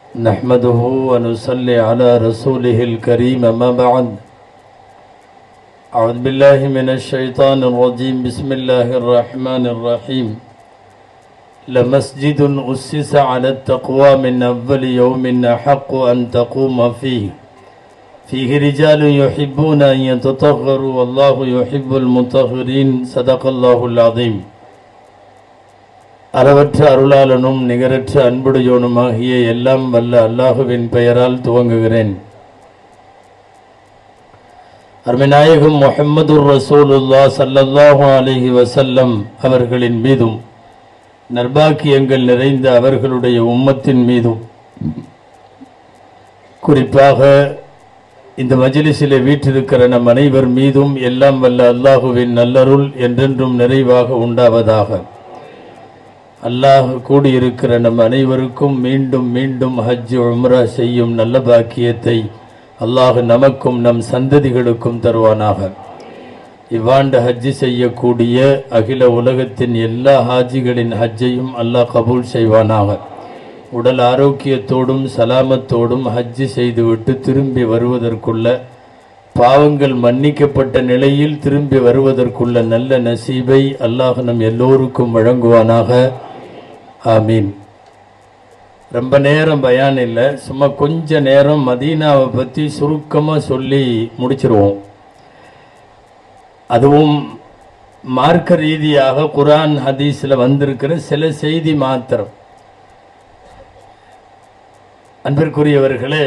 نحمده ونصلي على رسوله الكريم ما بعد أعوذ بالله من الشيطان الرجيم بسم الله الرحمن الرحيم لمسجد أسس على التقوى من أول يوم أحق أن تقوم فيه فيه رجال يحبون أن يتطهروا والله يحب المطهرين صدق الله العظيم அளவற்ற அருளாளனும் நிகரற்ற அன்புடையோனுமாகிய எல்லாம் வல்ல அல்லாஹுவின் பெயரால் துவங்குகிறேன் அருமைநாயகம் முஹம்மதுர் ரசூலுல்லா சல்லல்லாஹு அலைஹி வசல்லம் அவர்களின் மீதும் நர்பாக்கியங்கள் நிறைந்த அவர்களுடைய உம்மத்தின் மீதும் குறிப்பாக இந்த மஜ்லிஸிலே வீற்றிருக்கிற நம் அனைவர் மீதும் எல்லாம் வல்ல அல்லாஹுவின் நல்லருள் என்றென்றும் நிறைவாக உண்டாவதாக அல்லாஹ் கூடியிருக்கிற நம் அனைவருக்கும் மீண்டும் மீண்டும் ஹஜ் உம்ரா செய்யும் நல்ல பாக்கியத்தை அல்லாஹ் நமக்கும் நம் சந்ததிகளுக்கும் தருவானாக இவ்வாண்டு ஹஜ்ஜி செய்யக்கூடிய அகில உலகத்தின் எல்லா ஹாஜிகளின் ஹஜ்ஜையும் அல்லாஹ் கபூல் செய்வானாக உடல் ஆரோக்கியத்தோடும் சலாமத்தோடும் ஹஜ்ஜி செய்துவிட்டு திரும்பி வருவதற்குள்ள பாவங்கள் மன்னிக்கப்பட்ட நிலையில் திரும்பி வருவதற்குள்ள நல்ல நசீபை அல்லாஹ் நம் எல்லோருக்கும் வழங்குவானாக ஆமீன் ரொம்ப நேரம் பயான் இல்லை சும்மா கொஞ்ச நேரம் மதீனாவை பற்றி சுருக்கமாக சொல்லி முடிச்சிருவோம் அதுவும் மார்க்க ரீதியாக குரான் ஹதீஸில் வந்திருக்கிற சில செய்தி மாத்திரம் அன்பிற்குரியவர்களே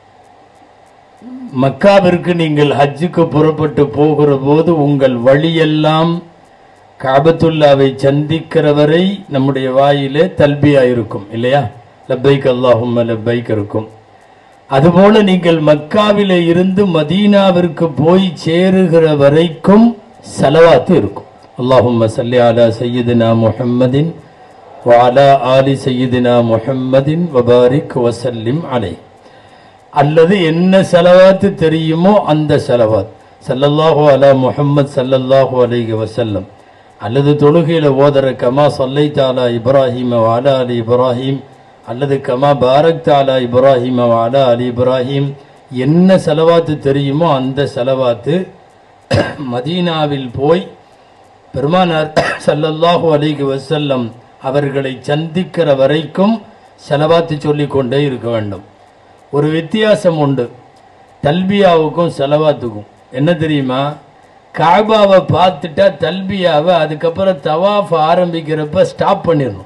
மக்காவிற்கு நீங்கள் ஹஜ்ஜுக்கு புறப்பட்டு போகிற போது உங்கள் வழியெல்லாம் காபத்துல்லாவை சந்திக்கிற வரை நம்முடைய வாயிலே தல்பியா இருக்கும் இல்லையா லப்பைக் அல்லாஹும் லப்பைக் இருக்கும் அதுபோல நீங்கள் மக்காவிலே இருந்து மதீனாவிற்கு போய் சேருகிற வரைக்கும் செலவாத்து இருக்கும் அல்லாஹும் சல்லி அலா சையதினா முஹம்மதின் வாலா ஆலி சையதினா முஹம்மதின் வபாரிக் வசல்லிம் அலை அல்லது என்ன செலவாத்து தெரியுமோ அந்த செலவாத் சல்லல்லாஹு அலா முஹம்மத் சல்லல்லாஹு அலைஹி வசல்லம் அல்லது தொழுகையில் ஓதர கமா சொல்லை தாலா இப்ராஹிம் வாலா அலி இப்ராஹிம் அல்லது கமா பாரக் தாலா இப்ராஹிம் வாலா அலி இப்ராஹிம் என்ன செலவாத்து தெரியுமோ அந்த செலவாத்து மதீனாவில் போய் பெருமானார் சல்லல்லாஹு அலிஹி வசல்லம் அவர்களை சந்திக்கிற வரைக்கும் செலவாத்து சொல்லிக்கொண்டே இருக்க வேண்டும் ஒரு வித்தியாசம் உண்டு தல்பியாவுக்கும் செலவாத்துக்கும் என்ன தெரியுமா காபாவை பார்த்துட்டா தல்பியாவை அதுக்கப்புறம் தவாஃப் ஆரம்பிக்கிறப்ப ஸ்டாப் பண்ணிடணும்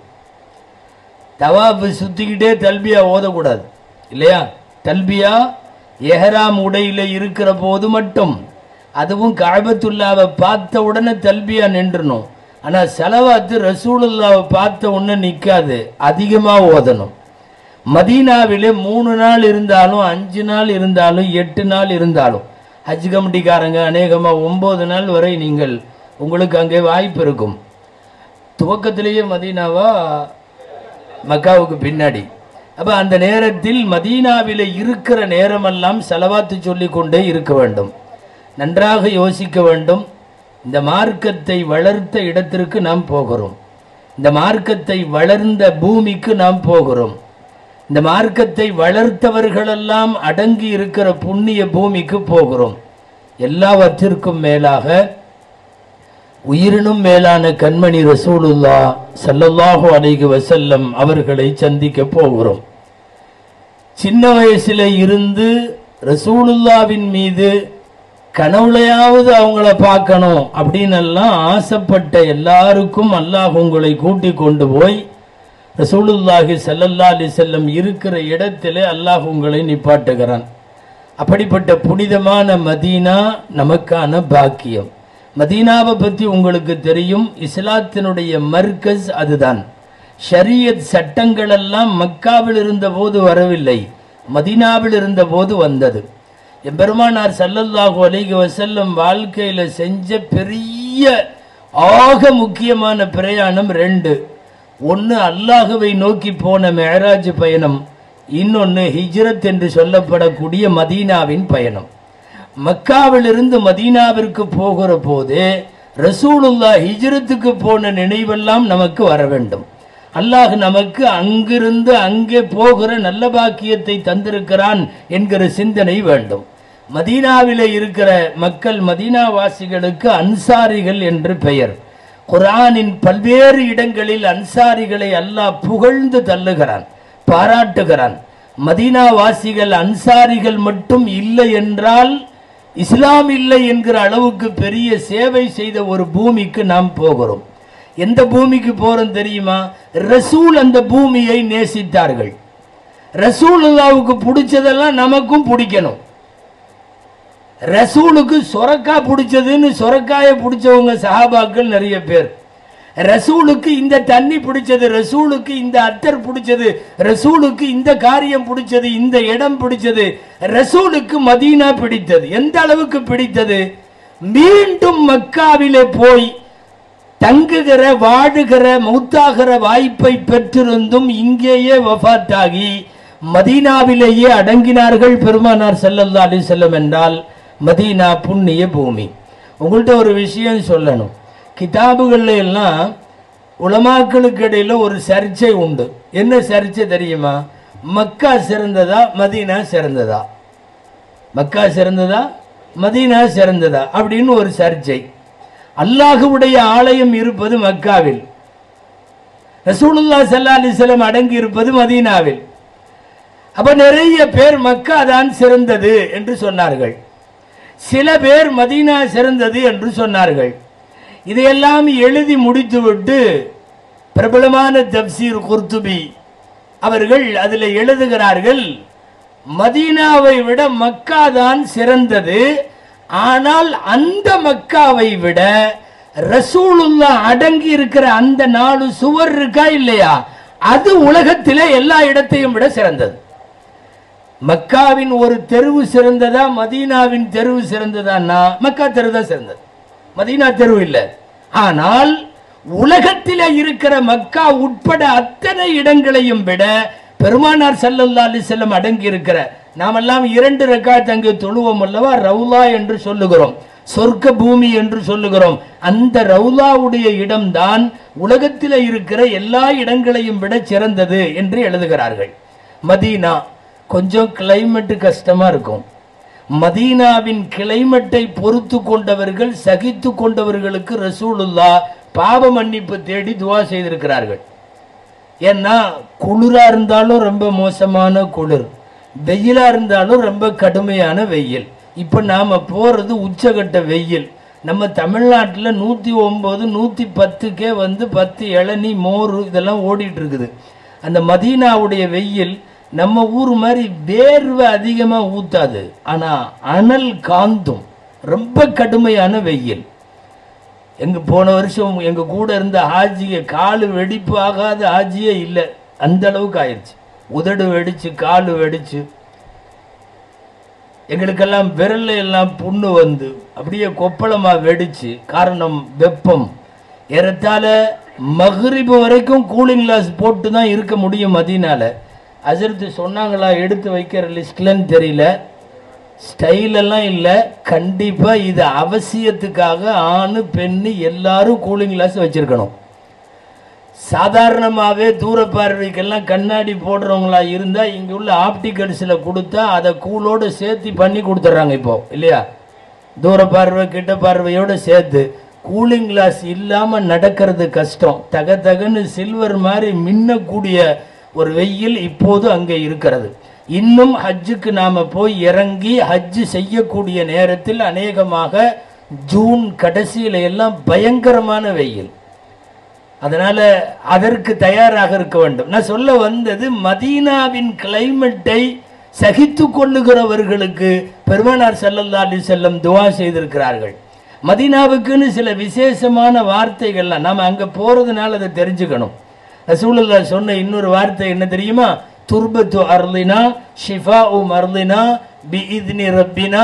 தவாஃப் சுற்றிக்கிட்டே தல்பியா ஓதக்கூடாது இல்லையா தல்பியா எஹராம் உடையில் இருக்கிற போது மட்டும் அதுவும் காபத்துல்லாவை பார்த்த உடனே தல்பியா நின்றுணும் ஆனால் செலவாத்து ரசூலுல்லாவை பார்த்த உடனே நிற்காது அதிகமாக ஓதணும் மதீனாவிலே மூணு நாள் இருந்தாலும் அஞ்சு நாள் இருந்தாலும் எட்டு நாள் இருந்தாலும் ஹஜ் கமிட்டிக்காரங்க அநேகமாக ஒம்பது நாள் வரை நீங்கள் உங்களுக்கு அங்கே வாய்ப்பு இருக்கும் துவக்கத்திலேயே மதீனாவா மக்காவுக்கு பின்னாடி அப்போ அந்த நேரத்தில் மதீனாவில் இருக்கிற நேரமெல்லாம் செலவாத்து சொல்லி கொண்டே இருக்க வேண்டும் நன்றாக யோசிக்க வேண்டும் இந்த மார்க்கத்தை வளர்த்த இடத்திற்கு நாம் போகிறோம் இந்த மார்க்கத்தை வளர்ந்த பூமிக்கு நாம் போகிறோம் இந்த மார்க்கத்தை வளர்த்தவர்களெல்லாம் அடங்கி இருக்கிற புண்ணிய பூமிக்கு போகிறோம் எல்லாவற்றிற்கும் மேலாக உயிரினும் மேலான கண்மணி ரசூலுல்லா சல்லல்லாஹு அலைஹி வசல்லம் அவர்களை சந்திக்க போகிறோம் சின்ன வயசுல இருந்து ரசூலுல்லாவின் மீது கனவுலையாவது அவங்கள பார்க்கணும் அப்படின்னு எல்லாம் ஆசைப்பட்ட எல்லாருக்கும் அல்லாஹ் உங்களை கூட்டி கொண்டு போய் ரசூலுல்லாஹி சல்லல்லா அலி செல்லம் இருக்கிற இடத்திலே அல்லாஹ் உங்களை நிப்பாட்டுகிறான் அப்படிப்பட்ட புனிதமான மதீனா நமக்கான பாக்கியம் மதீனாவை பற்றி உங்களுக்கு தெரியும் இஸ்லாத்தினுடைய மர்க்கஸ் அதுதான் ஷரியத் சட்டங்கள் எல்லாம் மக்காவில் இருந்தபோது வரவில்லை மதீனாவில் இருந்தபோது வந்தது எம்பெருமானார் சல்லல்லாஹு அலைஹி வசல்லம் வாழ்க்கையில் செஞ்ச பெரிய ஆக முக்கியமான பிரயாணம் ரெண்டு ஒன்று அல்லாஹுவை நோக்கி போன மேராஜ் பயணம் இன்னொன்று ஹிஜ்ரத் என்று சொல்லப்படக்கூடிய மதீனாவின் பயணம் மக்காவிலிருந்து மதீனாவிற்கு போகிற போது ரசூலுல்லா ஹிஜ்ரத்துக்கு போன நினைவெல்லாம் நமக்கு வர வேண்டும் அல்லாஹ் நமக்கு அங்கிருந்து அங்கே போகிற நல்ல பாக்கியத்தை தந்திருக்கிறான் என்கிற சிந்தனை வேண்டும் மதீனாவிலே இருக்கிற மக்கள் மதீனாவாசிகளுக்கு அன்சாரிகள் என்று பெயர் குர்ஆனின் பல்வேறு இடங்களில் அன்சாரிகளை அல்லாஹ் புகழ்ந்து தள்ளுகிறான் பாராட்டுகிறான் மதீனாவாசிகள் அன்சாரிகள் மட்டும் இல்லை என்றால் இஸ்லாம் இல்லை என்கிற அளவுக்கு பெரிய சேவை செய்த ஒரு பூமிக்கு நாம் போகிறோம் எந்த பூமிக்கு போறோம் தெரியுமா ரசூல் அந்த பூமியை நேசித்தார்கள் ரசூலுல்லாவுக்கு பிடிச்சதெல்லாம் நமக்கும் பிடிக்கணும் ரசூலுக்கு சொரக்காய் பிடிச்சதுன்னு சொரக்காயை பிடிச்சவங்க சஹாபாக்கள் நிறைய பேர் ரசூலுக்கு இந்த தண்ணி பிடிச்சது ரசூலுக்கு இந்த அத்தர் பிடிச்சது ரசூலுக்கு இந்த காரியம் பிடிச்சது இந்த இடம் பிடிச்சது ரசூலுக்கு மதீனா பிடித்தது எந்த அளவுக்கு பிடித்தது மீண்டும் மக்காவிலே போய் தங்குகிற வாழுகிற மௌத்தாகிற வாய்ப்பை பெற்றிருந்தும் இங்கேயே வஃபாத்தாகி மதீனாவிலேயே அடங்கினார்கள் பெருமானார் ஸல்லல்லாஹு அலைஹி வஸல்லம் என்றால் மதீனா புண்ணிய பூமி உங்கள்கிட்ட ஒரு விஷயம் சொல்லணும் கிதாபுகள்ல எல்லாம் உலமாக்களுக்கு இடையில ஒரு சர்ச்சை உண்டு என்ன சர்ச்சை தெரியுமா மக்கா சிறந்ததா மதீனா சிறந்ததா மக்கா சிறந்ததா மதீனா சிறந்ததா அப்படின்னு ஒரு சர்ச்சை அல்லாஹுவுடைய ஆலயம் இருப்பது மக்காவில் ரசூலுல்லா ஸல்லல்லாஹு அலைஹி வஸல்லம் அடங்கி இருப்பது மதீனாவில் அப்ப நிறைய பேர் மக்கா தான் சிறந்தது என்று சொன்னார்கள் சில பேர் மதீனா சிறந்தது என்று சொன்னார்கள் இதையெல்லாம் எழுதி முடித்துவிட்டு பிரபலமான தப்சீர் குர்துபி அவர்கள் அதில் எழுதுகிறார்கள் மதீனாவை விட மக்கா தான் சிறந்தது ஆனால் அந்த மக்காவை விட ரசூலுல்லா அடங்கி இருக்கிற அந்த நாலு சுவர் இருக்கா இல்லையா அது உலகத்திலே எல்லா இடத்தையும் விட சிறந்தது மக்காவின் ஒரு தெருவு சிறந்ததா மதீனாவின் தெருவு சிறந்ததான்னா மக்கா தெரு தான் சிறந்தது மதீனா தெரு இல்லை ஆனால் உலகத்திலே இருக்கிற மக்கா உட்பட அத்தனை இடங்களையும் விட பெருமானார் ஸல்லல்லாஹு அலைஹி வஸல்லம் அடங்கி இருக்கிற நாமெல்லாம் இரண்டு ரக்காத் அங்கே தொழுவோம் அல்லவா ரவுலா என்று சொல்லுகிறோம் சொர்க்க பூமி என்று சொல்லுகிறோம் அந்த ரவுலாவுடைய இடம்தான் உலகத்திலே இருக்கிற எல்லா இடங்களையும் விட சிறந்தது என்று எழுதுகிறார்கள் மதீனா கொஞ்சம் கிளைமேட் கஷ்டமா இருக்கும் மதீனாவின் கிளைமேட்டை பொறுத்து கொண்டவர்கள் சகித்து கொண்டவர்களுக்கு ரசூலுல்லா பாவ மன்னிப்பு தேடி துவா செய்திருக்கிறார்கள் ஏன்னா குளிரா இருந்தாலும் ரொம்ப மோசமான குளிர் வெயிலா இருந்தாலும் ரொம்ப கடுமையான வெயில் இப்ப நாம போறது உச்சகட்ட வெயில் நம்ம தமிழ்நாட்டில் நூத்தி ஒன்பது நூத்தி பத்துக்கே வந்து பத்து இளநீ மோர் இதெல்லாம் ஓடிட்டு இருக்குது அந்த மதீனாவுடைய வெயில் நம்ம ஊர் மாதிரி வேர்வை அதிகமா ஊத்தாது ஆனா அனல் காந்தும் ரொம்ப கடுமையான வெயில் எங்க போன வருஷம் எங்க கூட இருந்த ஹாஜிய காலு வெடிப்பு ஆகாத ஹாஜியே இல்லை அந்த அளவுக்கு ஆயிடுச்சு உதடு வெடிச்சு காலு வெடிச்சு எங்களுக்கெல்லாம் விரல்ல எல்லாம் புண்ணு வந்து அப்படியே கொப்பளமா வெடிச்சு காரணம் வெப்பம் ஏறத்தாழ மகரிபு வரைக்கும் கூலிங் கிளாஸ் போட்டு தான் இருக்க முடியும் மதியனால அசரத்து சொன்னாங்களா எடுத்து வைக்கிற லிஸ்ட்லன்னு தெரியல ஸ்டைல் எல்லாம் இல்லை கண்டிப்பாக இது அவசியத்துக்காக ஆணு பெண்ணு எல்லாரும் கூலிங் கிளாஸ் வச்சிருக்கணும் சாதாரணமாகவே தூர பார்வைக்கெல்லாம் கண்ணாடி போடுறவங்களா இருந்தால் இங்கே உள்ள ஆப்டிகல்ஸில் கொடுத்தா அதை கூலோடு சேர்த்து பண்ணி கொடுத்துட்றாங்க இப்போ இல்லையா தூர பார்வை கிட்ட பார்வையோடு சேர்த்து கூலிங் கிளாஸ் இல்லாமல் நடக்கிறது கஷ்டம் தக தகன்னு சில்வர் மாதிரி மின்னக்கூடிய ஒரு வெயில் இப்போது அங்கே இருக்கிறது இன்னும் ஹஜ்ஜுக்கு நாம போய் இறங்கி ஹஜ்ஜு செய்யக்கூடிய நேரத்தில் அநேகமாக ஜூன் கடைசியில எல்லாம் பயங்கரமான வெயில் அதனால அதற்கு தயாராக இருக்க வேண்டும் நான் சொல்ல வந்தது மதீனாவின் கிளைமேட்டை சகித்து கொள்ளுகிறவர்களுக்கு பெருமானார் ஸல்லல்லாஹு அலைஹி செல்லம் துவா செய்திருக்கிறார்கள் மதீனாவுக்குன்னு சில விசேஷமான வார்த்தைகள்லாம் நாம அங்க போறதுனால அதை தெரிஞ்சுக்கணும் ரசூலுல்லா சொன்ன இன்னொரு வார்த்தை என்ன தெரியுமா துர்பத்து அர்லினா ஷிஃபா உம் அர்லினா பி இத்னி ரப்பினா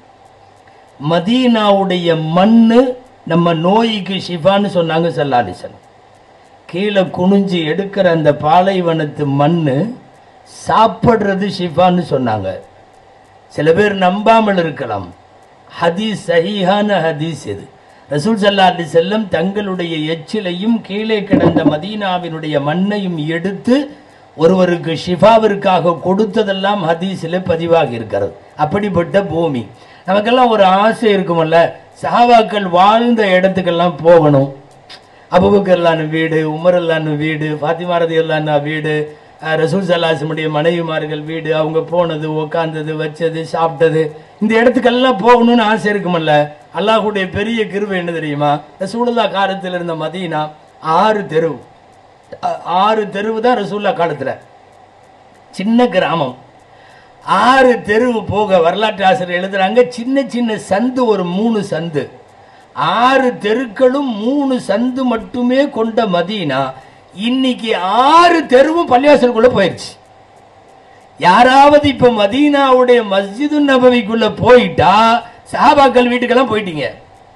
மதீனாவுடைய மண்ணு நம்ம நோய்க்கு ஷிஃபான்னு சொன்னாங்க சல்லாலிசன் கீழே குனிஞ்சு எடுக்கிற அந்த பாலைவனத்து மண்ணு சாப்பிடுறது ஷிஃபான்னு சொன்னாங்க சில பேர் நம்பாமல் இருக்கலாம் ஹதீஸ் சஹீஹான ஹதீஸ் இது ரசூல் சல்லா அலி செல்லம் தங்களுடைய எச்சிலையும் கீழே கிடந்த மதீனாவினுடைய மண்ணையும் எடுத்து ஒருவருக்கு ஷிஃபாவிற்காக கொடுத்ததெல்லாம் ஹதீஸில் பதிவாகி இருக்கிறது அப்படிப்பட்ட பூமி நமக்கெல்லாம் ஒரு ஆசை இருக்குமல்ல சஹாபாக்கள் வாழ்ந்த இடத்துக்கெல்லாம் போகணும் அபுபக்கர்லான வீடு உமரல்லான வீடு ஃபாத்திமா ரதி அல்லான வீடு அஹ், ரசூல் சல்லாசமுடைய மனைவிமார்கள் வீடு அவங்க போனது உக்காந்தது வச்சது சாப்பிட்டது இந்த இடத்துக்கெல்லாம் போகணும்னு ஆசை இருக்குமல்ல அல்லாஹ்வுடைய பெரிய கிருபை என்ன தெரியுமா ரசூலுல்லா காலத்தில் இருந்த மதீனா ஆறு தெரு அ- ஆறு தெருவு தான் ரசூல்லா காலத்துல சின்ன கிராமம் ஆறு தெருவு போக வரலாற்று ஆசிரியர் எழுதுறாங்க சின்ன சின்ன சந்து ஒரு மூணு சந்து ஆறு தெருக்களும் மூணு சந்து மட்டுமே கொண்ட மதீனா இன்னைக்கு ஆறு தெருவும் பள்ளிவாசலுக்குள்ள போயிடுச்சு யாராவது இப்ப மதீனாவுடைய மஸ்ஜிது நபவிக்குள்ள போயிட்டா சஹாபாக்கள் வீட்டுக்கெல்லாம் போயிட்டீங்க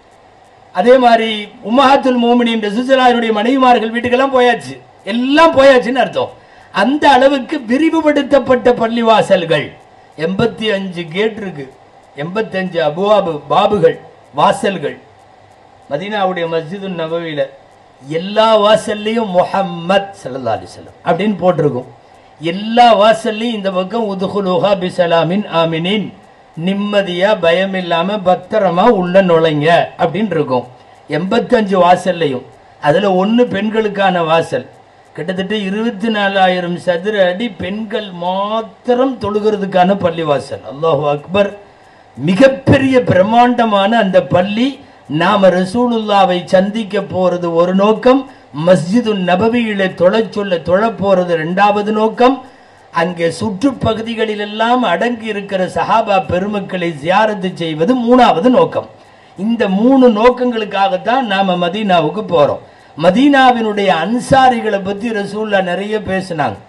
அதே மாதிரி உம்மஹாத்துல் மோமினின் ரசூசலாருடைய மனைவிமார்கள் வீட்டுக்கெல்லாம் போயாச்சு எல்லாம் போயாச்சுன்னு அர்த்தம் அந்த அளவுக்கு விரிவுபடுத்தப்பட்ட பள்ளிவாசல்கள் எண்பத்தி அஞ்சு கேட் இருக்கு எண்பத்தி அஞ்சு அபுவாபு பாபுகள் வாசல்கள் மதீனாவுடைய மஸ்ஜிது நபவியில எல்லா வாசல்லையும் முஹம்மத் ஸல்லல்லாஹு அலைஹி வஸல்லம் அப்படின்னு போட்டிருக்கும் எல்லா வாசல்லையும் இந்த பக்கம் உதுகுலுஹா பிசலாமின் ஆமினின் நிம்மதியா பயம் இல்லாம பத்திரமா உள்ள நுழைங்க அப்படின்னு இருக்கும் எண்பத்தஞ்சு வாசல்லையும் அதுல ஒண்ணு பெண்களுக்கான வாசல் கிட்டத்தட்ட இருபத்தி நாலாயிரம் சதுர அடி பெண்கள் மாத்திரம் தொழுகிறதுக்கான பள்ளிவாசல் அல்லாஹு அக்பர் மிகப்பெரிய பிரம்மாண்டமான அந்த பள்ளி நாம ரசூலுல்லாவை சந்திக்க போறது ஒரு நோக்கம் மஸ்ஜிது நபவியில தொழச் சொல்ல தொழப் போறது இரண்டாவது நோக்கம் அங்கே சுற்றுப்பகுதிகளிலெல்லாம் அடங்கி இருக்கிற சஹாபா பெருமக்களை ஜியாரத்து செய்வது மூணாவது நோக்கம் இந்த மூணு நோக்கங்களுக்காகத்தான் நாம மதீனாவுக்கு போறோம் மதீனாவினுடைய அன்சாரிகளை பத்தி ரசூல்லா நிறைய பேசினாங்க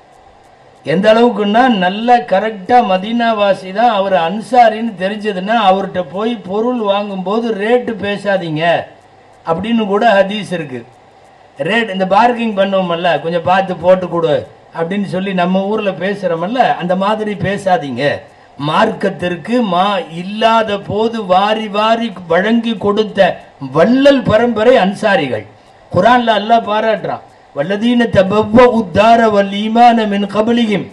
எந்த அளவுக்குன்னா நல்ல கரெக்டா மதீனாவாசி தான் அவர் அன்சாரின்னு தெரிஞ்சதுன்னா அவர்கிட்ட போய் பொருள் வாங்கும்போது ரேட்டு பேசாதீங்க அப்படின்னு கூட ஹதீஸ் இருக்கு ரேட் இந்த பார்க்கிங் பண்ணுவோமல்ல கொஞ்சம் பார்த்து போட்டு கொடு அப்படின்னு சொல்லி நம்ம ஊர்ல பேசுறோமல்ல அந்த மாதிரி பேசாதீங்க மார்க்கத்திற்கு மா இல்லாத போது வாரி வாரி வழங்கி கொடுத்த வள்ளல் பரம்பரை அன்சாரிகள் குரான்ல அல்லாஹ் பாராட்டுறான் வல்லதீன தபவ்வ உத்தார வல் ஈமான மின் கபலியும்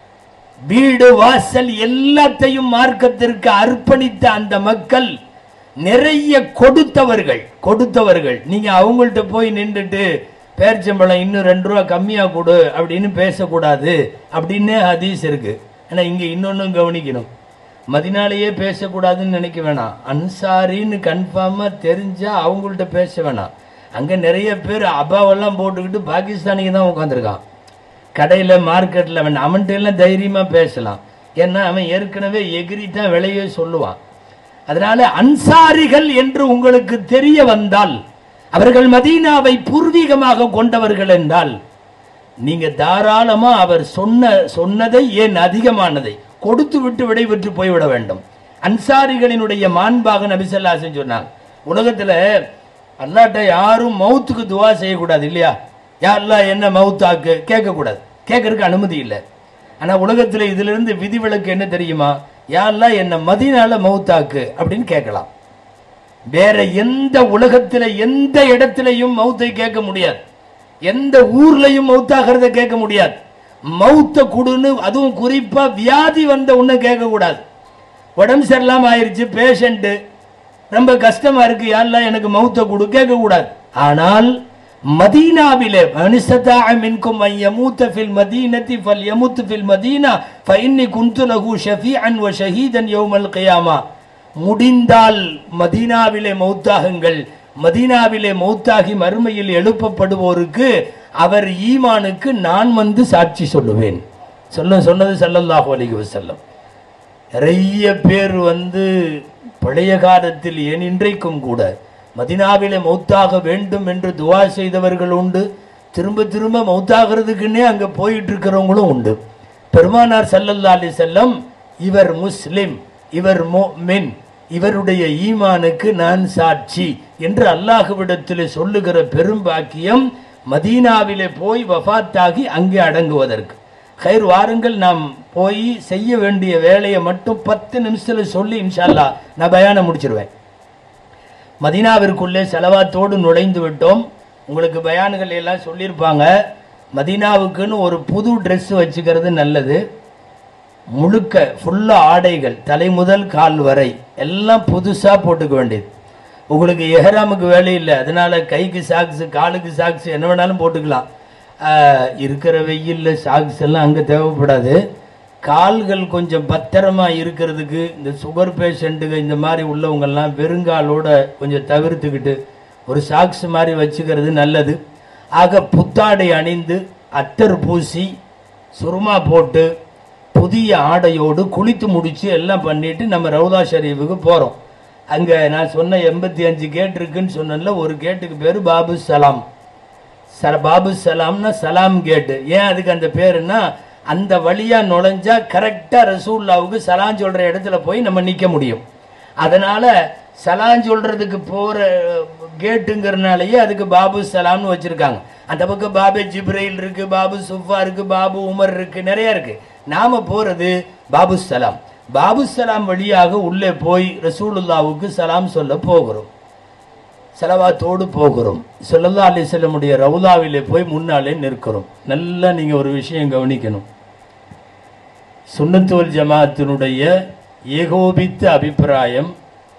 வீடு வாசல் எல்லாத்தையும் மார்க்கத்திற்கு அர்ப்பணித்த அந்த மக்கள் நிறைய கொடுத்தவர்கள் கொடுத்தவர்கள் நீங்க அவங்கள்ட்ட போய் நின்றுட்டு பேர்ச்சம்பழம் இன்னும் ரெண்டு ரூபா கம்மியா கொடு அப்படின்னு பேசக்கூடாது அப்படின்னு ஹதீஸ் இருக்கு ஆனா இங்க இன்னொன்னும் கவனிக்கணும் மதினாலேயே பேசக்கூடாதுன்னு நினைக்க வேணாம் அன்சாரின்னு கன்ஃபார்மா தெரிஞ்சா அவங்கள்ட்ட பேச வேணாம் அங்க நிறைய பேர் அபாவெல்லாம் போட்டுக்கிட்டு பாகிஸ்தானிக்கு தான் உட்காந்துருக்கான் கடையில் மார்க்கெட்டில் அவன் அவன்கிட்ட எல்லாம் தைரியமாக பேசலாம் ஏன்னா அவன் ஏற்கனவே எகிரி தான் விலையே சொல்லுவான் அதனால அன்சாரிகள் என்று உங்களுக்கு தெரிய வந்தால் அவர்கள் மதீனாவை பூர்வீகமாக கொண்டவர்கள் என்றால் நீங்க தாராளமா அவர் சொன்ன சொன்னதை ஏன் அதிகமானதை கொடுத்து விட்டு விடைபெற்று போய்விட வேண்டும் அன்சாரிகளினுடைய மாண்பாக நபிசல்லாசன் சொன்னாங்க உலகத்துல அல்லாட்ட யாரும் மௌத்துக்கு துவா செய்யக்கூடாது இல்லையா யாரெல்லாம் என்ன மௌத்தாக்கு கேட்கக்கூடாது கேட்கறதுக்கு அனுமதி இல்லை ஆனா உலகத்துல இதுல இருந்து விதிவிலக்கு என்ன தெரியுமா யாரெல்லாம் என்ன மதினால மௌத்தாக்கு அப்படின்னு கேட்கலாம் வேற எந்த உலகத்துல எந்த இடத்திலையும் மௌத்தை கேட்க முடியாது எந்த ஊர்லயும் மௌத்தாகிறத கேட்க முடியாது மௌத்த குடுன்னு அதுவும் குறிப்பா வியாதி வந்த உன்ன கேட்க கூடாது உடம்பு சரியில்லாம ஆயிருச்சு பேஷண்ட் ரொம்ப கஷ்டமா இருக்கு யாரெல்லாம் எனக்கு மௌத்த குடு கேட்க கூடாது ஆனால் மதீனாவிலே மனுஷதா மின்கும் ஐ யமூத்த ஃபில் மதீனத்தி ஃபல் யமுத்து ஃபில் மதீனா ஃபஇன்னி குன்து லஹு ஷஃபீஅன் வ ஷஹீதன் யௌமல் கியாமா முடிந்தால் மதீனாவிலே மௌத்தாகுங்கள் மதீனாவிலே மௌத்தாகி மறுமையில் எழுப்பப்படுவோருக்கு அவர் ஈமானுக்கு நான் வந்து சாட்சி சொல்லுவேன் சொல்ல சொன்னது ஸல்லல்லாஹு அலைஹி வஸல்லம் நிறைய பேர் வந்து பழைய காலத்தில் ஏன் இன்றைக்கும் கூட மதினாவிலே மௌத்தாக வேண்டும் என்று துவா செய்தவர்கள் உண்டு திரும்ப திரும்ப மௌத்தாகிறதுக்குன்னே அங்க போயிட்டு இருக்கிறவங்களும் உண்டு பெருமானார் ஸல்லல்லாஹு அலைஹி செல்லம் இவர் முஸ்லிம் இவர் முஃமின் இவருடைய ஈமானுக்கு நான் சாட்சி என்று அல்லாஹ்விடத்தில் சொல்லுகிற பெரும்பாக்கியம் மதீனாவிலே போய் வஃபாத்தாகி அங்கே அடங்குவதற்கு கயிறு வாருங்கள் நாம் போய் செய்ய வேண்டிய வேலையை மட்டும் பத்து நிமிஷத்துல சொல்லி இன்ஷால்லா நான் பயானம் முடிச்சிருவேன் மதீனாவிற்குள்ளே செலவாத்தோடு நுழைந்து விட்டோம் உங்களுக்கு பயான்கள் எல்லாம் சொல்லியிருப்பாங்க மதீனாவுக்குன்னு ஒரு புது Dress வச்சுக்கிறது நல்லது முழுக்க ஃபுல்லாக ஆடைகள் தலை முதல் கால் வரை எல்லாம் புதுசாக போட்டுக்க வேண்டியது உங்களுக்கு எஹராமுக்கு வேலை இல்லை அதனால கைக்கு சாக்ஸு காலுக்கு சாக்ஸ் என்ன வேணாலும் போட்டுக்கலாம் ஆஹ், இருக்கிற வெயிலில் சாக்ஸ் எல்லாம் அங்கே தேவைப்படாது கால்கள் கொஞ்சம் பத்திரமா இருக்கிறதுக்கு இந்த சுகர் பேஷண்ட்டுங்க இந்த மாதிரி உள்ளவங்கெல்லாம் வெறுங்காலோட கொஞ்சம் தவிர்த்துக்கிட்டு ஒரு சாக்ஸ் மாதிரி வச்சுக்கிறது நல்லது ஆக புத்தாடை அணிந்து அத்தர் பூசி சுருமா போட்டு புதிய ஆடையோடு குளித்து முடிச்சு எல்லாம் பண்ணிட்டு நம்ம ரவுதா ஷரீஃபுக்கு போகிறோம் அங்கே நான் சொன்ன எண்பத்தி அஞ்சு கேட் இருக்குன்னு சொன்னேன்ல ஒரு கேட்டுக்கு பேர் பாபு சலாம் சல பாபு சலாம்னா சலாம் கேட்டு ஏன் அதுக்கு அந்த பேருன்னா அந்த வழியா நுழைஞ்சா கரெக்டா ரசூல்லாவுக்கு சலாம் சொல்ற இடத்துல போய் நம்ம நிக்க முடியும் அதனால சலாம் சொல்றதுக்கு போற கேட்டுங்கிறனாலயே அதுக்கு பாபு சலாம்னு வச்சிருக்காங்க அந்த பக்கம் பாபே ஜிப்ரைல் இருக்கு பாபு சுஃபா இருக்கு பாபு உமர் இருக்கு நிறைய இருக்கு நாம போறது பாபு சலாம் பாபு சலாம் வழியாக உள்ளே போய் ரசூலுல்லாவுக்கு சலாம் சொல்ல போகிறோம் செலவாத்தோடு போகிறோம் சொல்லல்லா அலி செல்லமுடைய ரவுதாவிலே போய் முன்னாலே நிற்கிறோம் நல்லா நீங்க ஒரு விஷயம் கவனிக்கணும் சுன்னத்துவல் ஜமாத்தினுடைய ஏகோபித்த அபிப்பிராயம்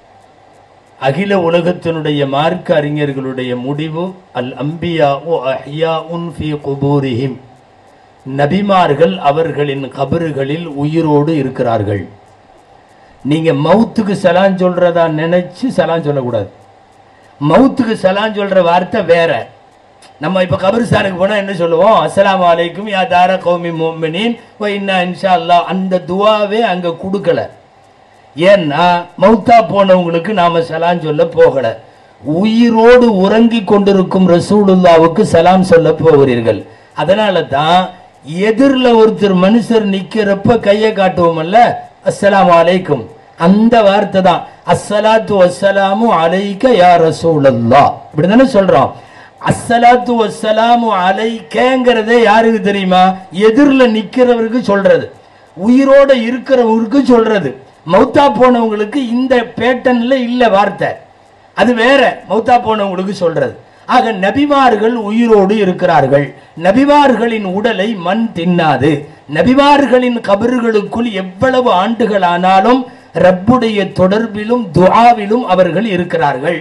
அகில உலகத்தினுடைய மார்க்க அறிஞர்களுடைய முடிவு அல் அம்பியா ஓ அஹ்யா உன் ஃபி குபூரிஹிம் நபிமார்கள் அவர்களின் கபறுகளில் உயிரோடு இருக்கிறார்கள் நீங்க மௌத்துக்கு சலான் சொல்றதா நினைச்சு சலான் சொல்லக்கூடாது மௌத்துக்கு சலான் சொல்ற வார்த்தை வேற நம்ம இப்ப கபரிஸ்தானுக்கு போனா என்ன சொல்லுவோம் அஸ்ஸலாமு அலைக்கும் யா தார கௌமி முஃமினீன் வ இன்னா இன்ஷா அல்லாஹ் அந்த துவாவே அங்க கொடுக்கல ஏன்னா மௌத்தா போனவங்களுக்கு நாம சலான் சொல்ல போகல உயிரோடு உறங்கி கொண்டிருக்கும் ரசூலுல்லாவுக்கு சலாம் சொல்ல போகிறீர்கள் அதனால தான் எதிரில் ஒருத்தர் மனுஷர் நிக்கிறப்ப கையை காட்டுவோம்ல அஸ்ஸலாமு அலைக்கும் அந்த வார்த்தை தான் அஸ்ஸலாத்து வஸ்ஸலாமு அலைக்க யா ரசூலல்லா இப்படிதானே சொல்றோம் அஸ்ஸலாத்து வஸ்ஸலாமு அலைக்கங்கிறதே யாருக்கு தெரியுமா எதிரில் நிக்கிறவருக்கு சொல்றது உயிரோட இருக்கிறவங்களுக்கு சொல்றது மௌத்தா போனவங்களுக்கு இந்த பேட்டன்ல இல்ல வார்த்தை அது வேற மௌத்தா போனவங்களுக்கு சொல்றது ஆக நபிமார்கள் உயிரோடு இருக்கிறார்கள் நபிமார்களின் உடலை மண் தின்னாது நபிமார்களின் கபறுகளுக்குள் எவ்வளவு ஆண்டுகள் ஆனாலும் ரப்புடைய தொடர்பிலும் துஆவிலும் அவர்கள் இருக்கிறார்கள்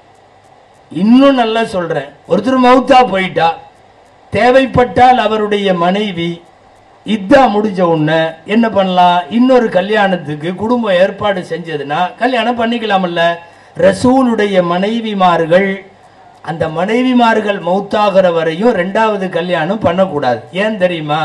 இன்னும் நல்லா சொல்றேன் ஒருத்தர் மௌத்தா போயிட்டா தேவைப்பட்டால் அவருடைய மனைவி இதா முடிஞ்ச உடனே என்ன பண்ணலாம் இன்னொரு கல்யாணத்துக்கு குடும்பம் ஏற்பாடு செஞ்சதுன்னா கல்யாணம் பண்ணிக்கலாம்ல ரசூலுடைய மனைவிமார்கள் அந்த மனைவிமார்கள் மௌத்தாகிற வரையும் ரெண்டாவது கல்யாணம் பண்ணக்கூடாது ஏன் தெரியுமா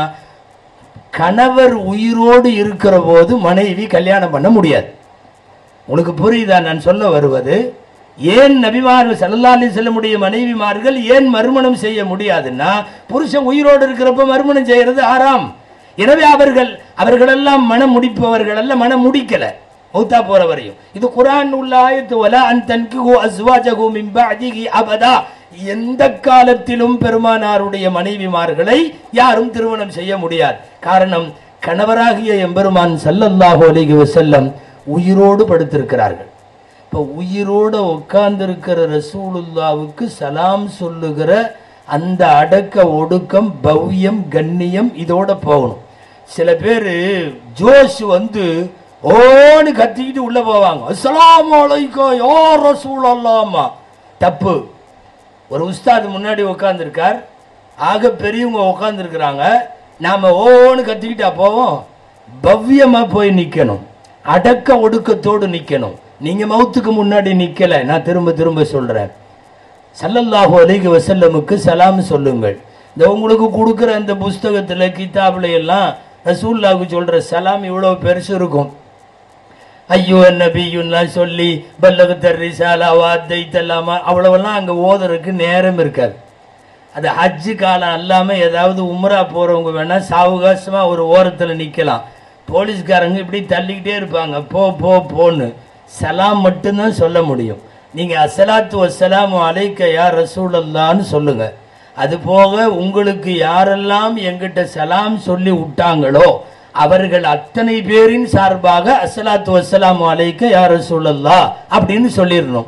கணவர் உயிரோடு இருக்கிற போது மனைவி கல்யாணம் பண்ண முடியாது உனக்கு புரியுதா நான் சொல்ல வருவது ஏன் நபிமார்கள் சல்லல்லாஹு செல்லமுடைய மனைவிமார்கள் ஏன் மறுமணம் செய்ய முடியாதுன்னா புருஷன் உயிரோடு இருக்கிறப்ப மறுமணம் செய்யறது ஆறாம் எனவே அவர்கள் அவர்களெல்லாம் மனம் முடிப்பவர்கள் அல்ல மனம் முடிக்கல மௌத்தா போற வரையும் இது குரான் உள்ள ஆயத்து வல அன் தன்கிஹு அஸ்வாஜஹு மின் பஅதிஹி அபதா எந்த காலத்திலும் பெருமானாருடைய மனைவிமார்களை யாரும் திருமணம் செய்ய முடியாது காரணம் கணவராகிய எம்பெருமான் ஸல்லல்லாஹு அலைஹி வஸல்லம் உயிரோடு படுத்திருக்கிறார்கள் இப்போ உயிரோட உட்கார்ந்திருக்கிற ரசூலுல்லாவுக்கு சலாம் சொல்லுகிற அந்த அடக்க ஒடுக்கம் பவ்யம் கண்ணியம் இதோட போகணும் சில பேர் ஜோஷ் வந்து ஓன்னு கத்திக்கிட்டு உள்ள போவாங்க அஸ்ஸலாமு அலைக்கும் யா ரசூல் அல்லாமா தப்பு ஒரு உஸ்தாது முன்னாடி உட்காந்துருக்கார் ஆக பெரியவங்க உட்காந்துருக்குறாங்க நாம ஓன்னு கத்திக்கிட்டா போவோம் பவ்யமா போய் நிக்கணும் அடக்க ஒடுக்கத்தோடு நிக்கணும் நீங்க மௌத்துக்கு முன்னாடி நிக்கல நான் திரும்ப திரும்ப சொல்றேன் சல்லல்லாஹு அலைஹி வஸல்லமுக்கு சலாம் சொல்லுங்கள் இந்த உங்களுக்கு கொடுக்குற இந்த புஸ்தகத்துல கிதாபுல எல்லாம் ரசூல்லாவுக்கு சொல்ற சலாம் இவ்வளவு பெருசு இருக்கும் ஐயோ நபியுன்னா சொல்லி பல்லகத்தர் ரிசாலா வாத்தை தல்லாமா அவ்வளவெல்லாம் அங்க ஓதுறதுக்கு நேரம் இருக்காது அது ஹஜ்ஜு காலம் அல்லாம ஏதாவது உம்ரா போறவங்க வேணா சாவகாசமா ஒரு ஓரத்துல நிக்கலாம் போலீஸ்காரங்க இப்படி தள்ளிக்கிட்டே இருப்பாங்க போ போ போன்னு சலாம் மட்டும்தான் சொல்ல முடியும் நீங்க அஸ்ஸலாத்து வஸ்ஸலாமு அலைக்க யா ரசூலல்லான்னு சொல்லுங்க அது போக உங்களுக்கு யாரெல்லாம் எங்கிட்ட சலாம் சொல்லி விட்டாங்களோ அவர்கள் அத்தனை பேரின் சார்பாக அஸ்ஸலாத்து வஸ்ஸலாமு அலைக்க யா ரசூலல்லா அப்படின்னு சொல்லிடணும்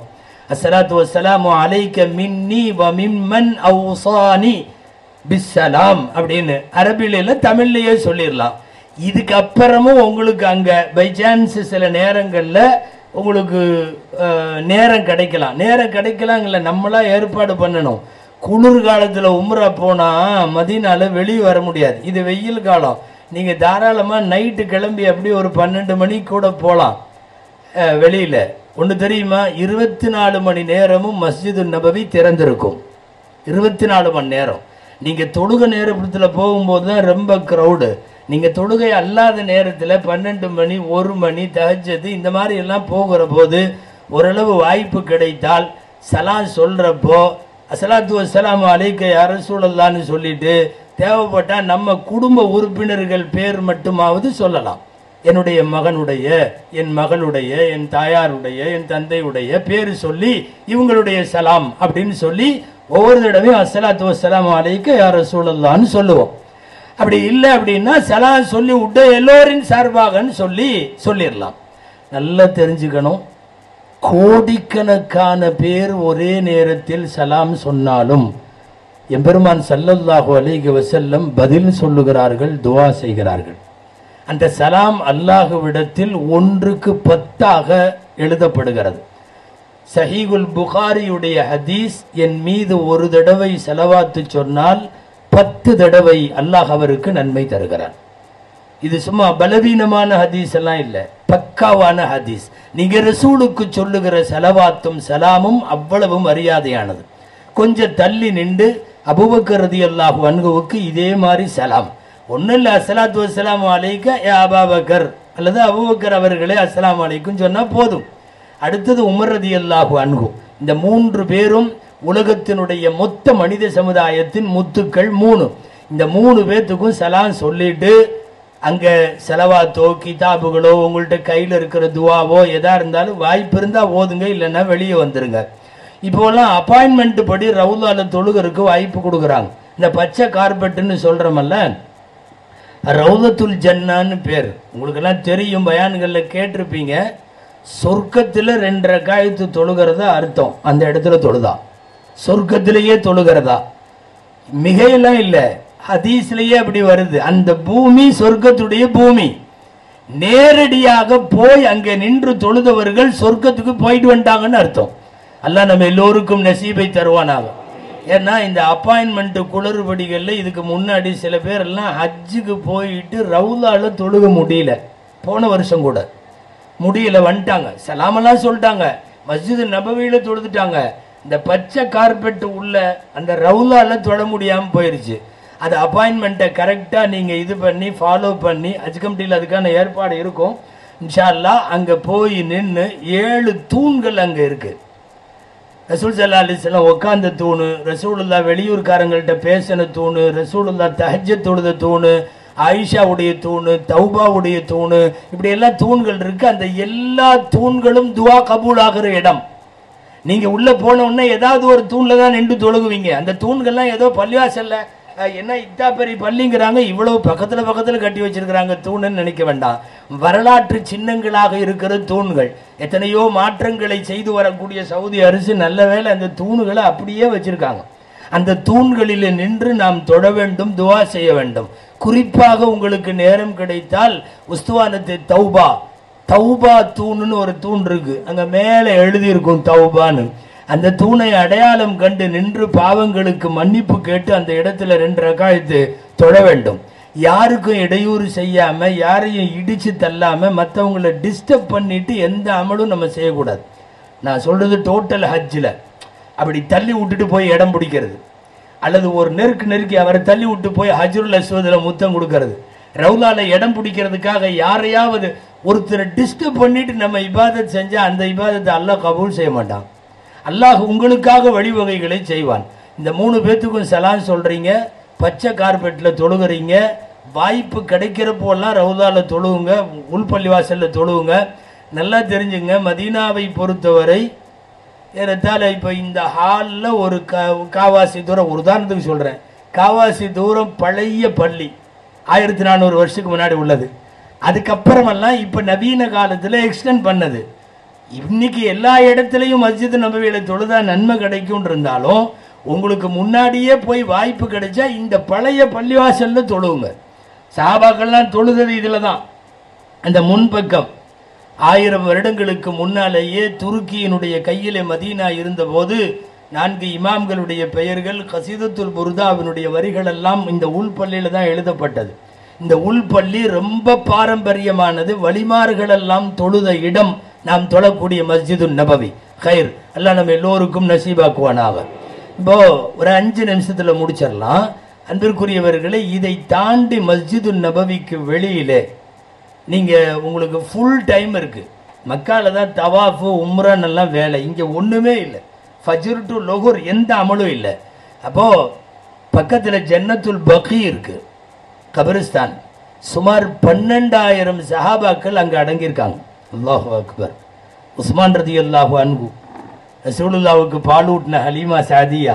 அஸ்ஸலாத்து வஸ்ஸலாமு அலைக்க மின்னி வ மிம்மன் அவுசானி பிஸ்ஸலாம் அப்படின்னு அரபில தமிழ்லயே சொல்லிடலாம் இதுக்கு அப்புறமும் உங்களுக்கு அங்க பை சான்ஸ் சில நேரங்கள்ல உங்களுக்கு அஹ், நேரம் கிடைக்கலாம் நேரம் கிடைக்கலாங்கல்ல நம்மளா ஏற்பாடு பண்ணணும் குளிர் காலத்துல உம்ரா போனா மதினால வெளியே வர முடியாது இது வெயில் காலம் நீங்க தாராளமா நைட்டு கிளம்பி அப்படி ஒரு பன்னெண்டு மணி கூட போகலாம் அஹ், வெளியில ஒன்று தெரியுமா இருபத்தி நாலு மணி நேரமும் மஸ்ஜிது நபவி திறந்திருக்கும் இருபத்தி நாலு மணி நேரம் நீங்க தொழுக நேரத்தில் போகும்போது தான் ரொம்ப க்ரௌடு நீங்க தொழுகை அல்லாத நேரத்தில் பன்னெண்டு மணி ஒரு மணி தஹஜ்ஜது இந்த மாதிரி எல்லாம் போகிற போது ஓரளவு வாய்ப்பு கிடைத்தால் சலாம் சொல்றப்போ அசலாத்து வசலாம் அலைக்க யார சூழல்லான்னு சொல்லிட்டு தேவைப்பட்டா நம்ம குடும்ப உறுப்பினர்கள் பேர் மட்டுமாவது சொல்லலாம் என்னுடைய மகனுடைய என் மகளுடைய என் தாயாருடைய என் தந்தையுடைய பேர் சொல்லி இவங்களுடைய சலாம் அப்படின்னு சொல்லி ஒவ்வொரு தடவையும் அஸ்ஸலாத்து வஸ்ஸலாமு அலைக்க யார சூழல்லான்னு சொல்லுவோம் அப்படி இல்லை அப்படின்னா சலாம் சொல்லி விட்டு எல்லோரின் சார்பாகன்னு சொல்லி சொல்லிடலாம் நல்லா தெரிஞ்சுக்கணும் கோடிக்கணக்கான பேர் ஒரே நேரத்தில் சலாம் சொன்னாலும் எம்பெருமான் ஸல்லல்லாஹு அலைஹி வஸல்லம் பதில் சொல்லுகிறார்கள் துஆ செய்கிறார்கள் அந்த சலாம் அல்லாஹ்விடத்தில் ஒன்றுக்கு பத்தாக எழுதப்படுகிறது சஹீகுல் புகாரியுடைய ஹதீஸ் என் மீது ஒரு தடவை செலவாத்து சொன்னால் பத்து தடவை அல்லாஹ் அவருக்கு நன்மை தருகிறான் இது சும்மா பலவீனமான ஹதீஸ் எல்லாம் இல்ல பக்காவான ஹதீஸ் நீங்க ரசூலுக்கு சொல்லுகிற செலவாத்தும் சலாமும் அவ்வளவு மரியாதையானது கொஞ்சம் தள்ளி நின்று அபுபக்கர் ரதியல்லாஹு அன்குவுக்கு இதே மாதிரி சலாம் ஒன்றும் இல்லை அஸ்ஸலாத்து வஸ்ஸலாமு அலைக்க யா அபாபக்கர் அல்லது அபுபக்கர் அவர்களே அஸ்ஸலாமு அலைக்கும் சொன்னா போதும் அடுத்தது உமர் ரதியல்லாஹு அன்கு இந்த மூன்று பேரும் உலகத்தினுடைய மொத்த மனித சமுதாயத்தின் முத்துக்கள் மூணு இந்த மூணு பேர்த்துக்கும் சலாம் சொல்லிட்டு அங்க செலவாத்தோ கிதாபுகளோ உங்கள்ட்ட கையில இருக்கிற துவாவோ எதா இருந்தாலும் வாய்ப்பு இருந்தா ஓதுங்க இல்லைன்னா வெளியே வந்துருங்க இப்போலாம் அப்பாயின்மெண்ட் படி ரவுலால தொழுகருக்கு வாய்ப்பு கொடுக்குறாங்க இந்த பச்சை கார்பெட்டுன்னு சொல்றோமல்ல ரவுதத்துல் ஜன்னான்னு பேர் உங்களுக்கெல்லாம் தெரியும் பயான்கள்ல கேட்டிருப்பீங்க சொர்க்கத்துல ரெண்டு ரக்காயத்து தொழுகிறதா அர்த்தம் அந்த இடத்துல தொழுதா சொர்க்கத்திலேயே தொழுகிறதா மிகையெல்லாம் இல்ல ஹதீஸ்லயே அப்படி வருது அந்த பூமி சொர்க்கத்துடைய பூமி நேரடியாக போய் அங்கே நின்று தொழுதவர்கள் சொர்க்கத்துக்கு போயிட்டு வந்துட்டாங்கன்னு அர்த்தம் அல்லாஹ் நம்ம எல்லோருக்கும் நசீபை தருவானாக ஏன்னா இந்த அப்பாயின்மெண்ட் குளறுபடிகள்ல இதுக்கு முன்னாடி சில பேர் எல்லாம் ஹஜ்ஜுக்கு போயிட்டு ரவுலால தொழுக முடியல போன வருஷம் கூட முடியல வந்துட்டாங்க சலாமெல்லாம் சொல்லிட்டாங்க மஸ்ஜிது நபவியில தொழுதுட்டாங்க இந்த பச்சை கார்பெட் உள்ள அந்த ரவுலால தொழ முடியாம போயிருச்சு அது அப்பாயின்மெண்ட்டை கரெக்டாக நீங்கள் இது பண்ணி ஃபாலோ பண்ணி ஹஜ் கமிட்டியில் அதுக்கான ஏற்பாடு இருக்கும் இன்ஷா அல்லாஹ் அங்கே போய் நின்று ஏழு தூண்கள் அங்கே இருக்கு ரசூல் சல்லா அலிஸ்லாம் உட்காந்த தூணு ரசூலுல்லா வெளியூர்காரங்கள்ட்ட பேசின தூணு ரசூலுல்லா தஹஜ்ஜத் தொழுத தூணு ஆயிஷாவுடைய தூணு தௌபாவுடைய தூணு இப்படி எல்லாம் தூண்கள் இருக்கு அந்த எல்லா தூண்களும் துவா கபூல் ஆகிற இடம் நீங்க உள்ள போன உடனே ஏதாவது ஒரு தூண்ல தான் நின்று தொழுகுவீங்க அந்த தூண்கள்லாம் ஏதோ பள்ளிவாசல்ல அஹ், என்ன இத்தா பெரிய பள்ளிங்கிறாங்க இவ்வளவு பக்கத்துல பக்கத்துல கட்டி வச்சிருக்கிறாங்க தூணுன்னு நினைக்க வேண்டாம் வரலாற்று சின்னங்களாக இருக்கிற தூண்கள் எத்தனையோ மாற்றங்களை செய்து வரக்கூடிய சவுதி அரசு நல்ல வேளை அந்த தூண்களை அப்படியே வச்சிருக்காங்க அந்த தூண்களில் நின்று நாம் தொழ வேண்டும் துவா செய்ய வேண்டும் குறிப்பாக உங்களுக்கு நேரம் கிடைத்தால் உஸ்துவானத்தை தௌபா தௌபா தூணுன்னு ஒரு தூண் இருக்கு அங்க மேலே எழுதியிருக்கும் தௌபான்னு அந்த தூணை அடையாளம் கண்டு நின்று பாவங்களுக்கு மன்னிப்பு கேட்டு அந்த இடத்துல ரெண்டு ரகாயத்து தொழ வேண்டும் யாருக்கும் இடையூறு செய்யாம யாரையும் இடிச்சு தள்ளாம மற்றவங்களை டிஸ்டர்ப் பண்ணிட்டு எந்த அமலும் நம்ம செய்யக்கூடாது நான் சொல்றது டோட்டல் ஹஜ்ஜில் அப்படி தள்ளி விட்டுட்டு போய் இடம் பிடிக்கிறது அல்லது ஒரு நெருக்கு நெருக்கி அவரை தள்ளி விட்டு போய் ஹஜ்ருல் அஸ்வதில் முத்தம் கொடுக்கறது ரவுலால இடம் பிடிக்கிறதுக்காக யாரையாவது ஒருத்தரை டிஸ்டர்ப் பண்ணிட்டு நம்ம இபாதத் செஞ்சா அந்த இபாதத்தை அல்லாஹ் கபூல் செய்ய மாட்டான் அல்லாஹ் உங்களுக்காக வழிவகைகளை செய்வான் இந்த மூணு பேத்துக்கும் சலான் சொல்றீங்க பச்சை கார்பெட்டில் தொழுகிறீங்க வாய்ப்பு கிடைக்கிறப்போல்லாம் ரவுதால தொழுவுங்க உள்பள்ளிவாசல்ல தொழுவுங்க நல்லா தெரிஞ்சுங்க மதீனாவை பொறுத்தவரை ஏறத்தாழ இப்போ இந்த ஹாலில் ஒரு கா காவாசி தூரம் ஒரு உதாரணத்துக்கு சொல்கிறேன் காவாசி தூரம் பழைய பள்ளி ஆயிரத்தி நானூறு வருஷத்துக்கு முன்னாடி உள்ளது அதுக்கப்புறமெல்லாம் இப்போ நவீன காலத்தில் எக்ஸ்டெண்ட் பண்ணது இன்னைக்கு எல்லா இடத்துலையும் மஸ்ஜித் நபவியில தொழுதா நன்மை கிடைக்கும் இருந்தாலும் உங்களுக்கு முன்னாடியே போய் வாய்ப்பு கிடைச்சா இந்த பழைய பள்ளிவாசல்ல தொழுவுங்க சாபாக்கள்லாம் தொழுதது இதுல தான் அந்த முன்பக்கம் ஆயிரம் வருடங்களுக்கு முன்னாலேயே துருக்கியினுடைய கையிலே மதீனா இருந்தபோது நான்கு இமாம்களுடைய பெயர்கள் கசீதத்துல் புர்தாவினுடைய வரிகள் எல்லாம் இந்த உள்பள்ளியில தான் எழுதப்பட்டது இந்த உள்பள்ளி ரொம்ப பாரம்பரியமானது வழிமார்கள் எல்லாம் தொழுத இடம் நாம் தொழக்கூடிய மஸ்ஜிது நபவி கயிர் எல்லாம் நம்ம எல்லோருக்கும் நசீபாக்குவானாக இப்போ ஒரு அஞ்சு நிமிஷத்துல முடிச்சிடலாம் அன்பிற்குரியவர்களே இதை தாண்டி மஸ்ஜிது நபவிக்கு வெளியிலே நீங்க உங்களுக்கு ஃபுல் டைம் இருக்கு மக்கால தான் தவாஃபு உம்ரான் எல்லாம் வேலை இங்க ஒண்ணுமே இல்லை ஃபஜ்ர் டு லொஹுர் எந்த அமலும் இல்லை அப்போ பக்கத்துல ஜன்னத்துல் பகி இருக்கு கபரிஸ்தான் சுமார் பன்னெண்டாயிரம் சஹாபாக்கள் அங்க அடங்கியிருக்காங்க அல்லாஹு அக்பர் உஸ்மான் ரதி அல்லாஹு அன்பு ரசூலுல்லாவுக்கு பாலூட்டின ஹலீமா சாதியா